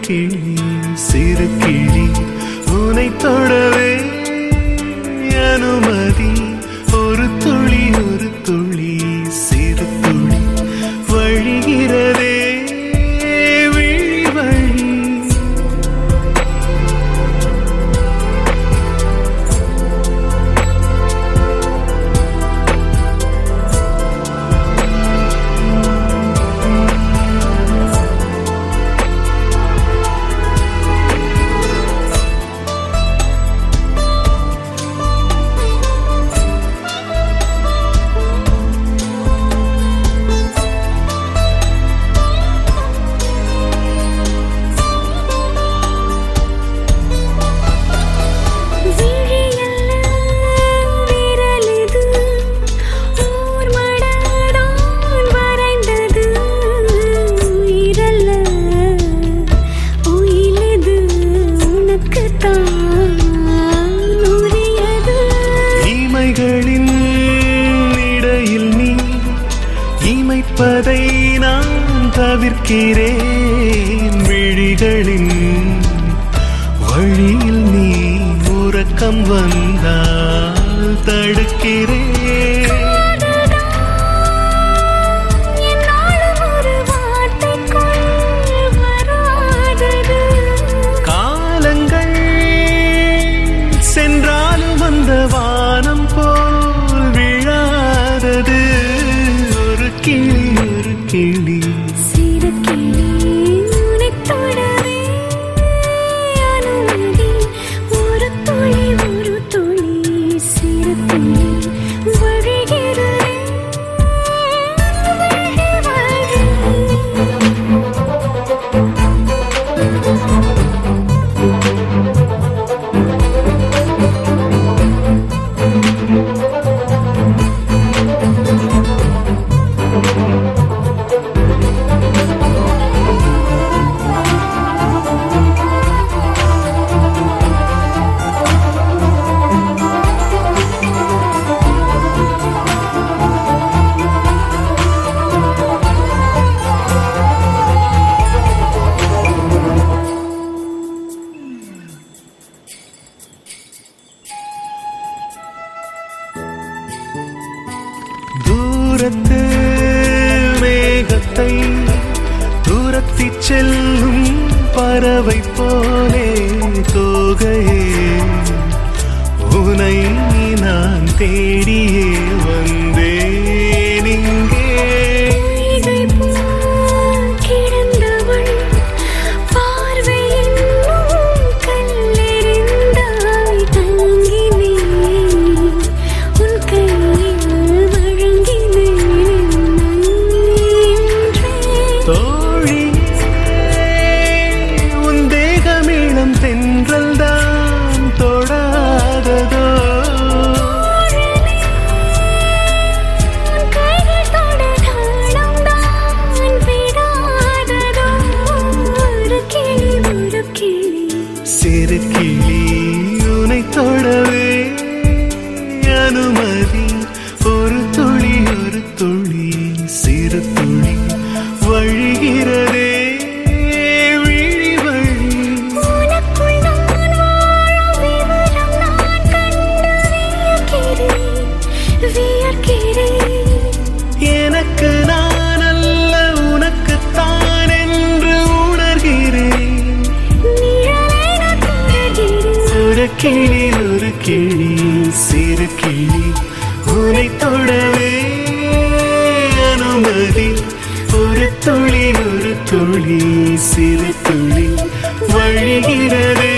கிளி சிறு கிளி உனை தொடவே அனுமதி ஒரு துளி ஒரு துளி சிறு துளி வழிகிறதே விழி வழி விழியல்ல விரலிது ஓர் மடதான் வரைந்தது உயிரல்ல உயிலது உனக்குத்தான் உரியது இமைகளின் இடையில் நீ இமைப்பதை நான் தவிர்க்கிறேன் விழிகளின் வழியில் நீ உறக்கம் வந்தால் தடுக்கிறேன் என்னாலும் ஒரு வார்த்தைக்குள் வராதது காலங்கள் சென்றாலும் அந்த வானம் போல் விழாதது ஒரு கிளி ஒரு கிளி சிறு கிளி உனைத் தொடவே அனுமதி ஒரு துளி ஒரு துளி சிறு துளி வழிகிறதே வழி வழி தூரத்து மேகத்தை தூரத்தி செல்லும் பறவை போலே தோகையே உனை நான் தேடியே வந்தேன் இங்கே பொய்கை போல் கிடந்தவள் பார்வை என்னும் கல்லெறிந்தாய் தங்கினேன் உன் கையில் வழங்கினேன் நன்றி தோழியே உன் தேகமீளம் தென்றல் தான் தொடாததோ உன் கைகள் தொட தாளம்தான் விடாததோ ஒரு கிளி ஒரு கிளி சிறு கிளி உனை தொடவே அனுமதி ஒரு துளி ஒரு துளி சிறு துளி வழிகிறதே விழி வழி உனக்குள் நான் வாழும் விவரம் நான் கண்டு வியக்கிறேன் வியக்கிறேன் எனக்கு நான் அல்ல உனக்குத்தான் என்று உணர்கிறேன் நிழலை நான் தொடர்கிறேன் ஒரு கிளி ஒரு கிளி சிறு கிளி உனை தொடவே அனுமதி ஒரு துளி ஒரு துளி சிறு துளி வழிகிறதே